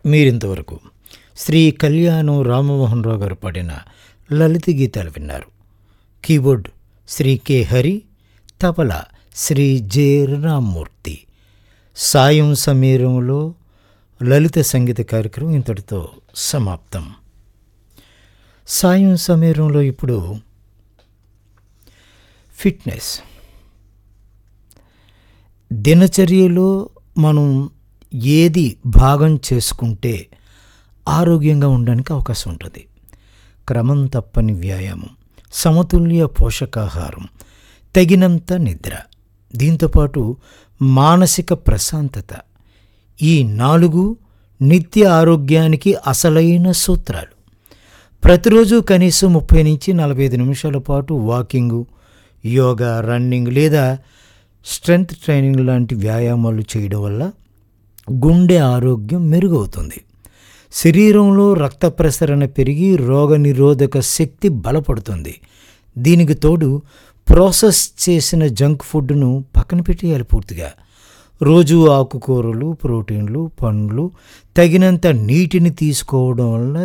మీరింతవరకు శ్రీ కళ్యాణం రామమోహన్ రావు గారు పాడిన లలిత గీతాలు విన్నారు keyboard Shri K Hari tabla Shri J Rammurthy సాయం సమీరంలో లలిత సంగీత కార్యక్రమం ఇంతటితో సమాప్తం సాయం సమీరంలో ఇప్పుడు ఫిట్నెస్ దినచర్యలో మనం ఏది భాగం చేసుకుంటే ఆరోగ్యంగా ఉండడానికి అవకాశం ఉంటుంది క్రమం తప్పని వ్యాయామం సమతుల్య పోషకాహారం తగినంత నిద్ర దీంతోపాటు మానసిక ప్రశాంతత ఈ నాలుగు నిత్య ఆరోగ్యానికి అసలైన సూత్రాలు ప్రతిరోజు కనీసం ముప్పై నుంచి నలభై ఐదు నిమిషాల పాటు వాకింగు యోగా రన్నింగ్ లేదా స్ట్రెంగ్త్ ట్రైనింగ్ లాంటి వ్యాయామాలు చేయడం వల్ల గుండె ఆరోగ్యం మెరుగవుతుంది శరీరంలో రక్త ప్రసరణ పెరిగి రోగనిరోధక శక్తి బలపడుతుంది దీనికి తోడు ప్రాసెస్ చేసిన జంక్ ఫుడ్ను పక్కన పెట్టేయాలి పూర్తిగా రోజు ఆకుకూరలు ప్రోటీన్లు పండ్లు తగినంత నీటిని తీసుకోవడం వల్ల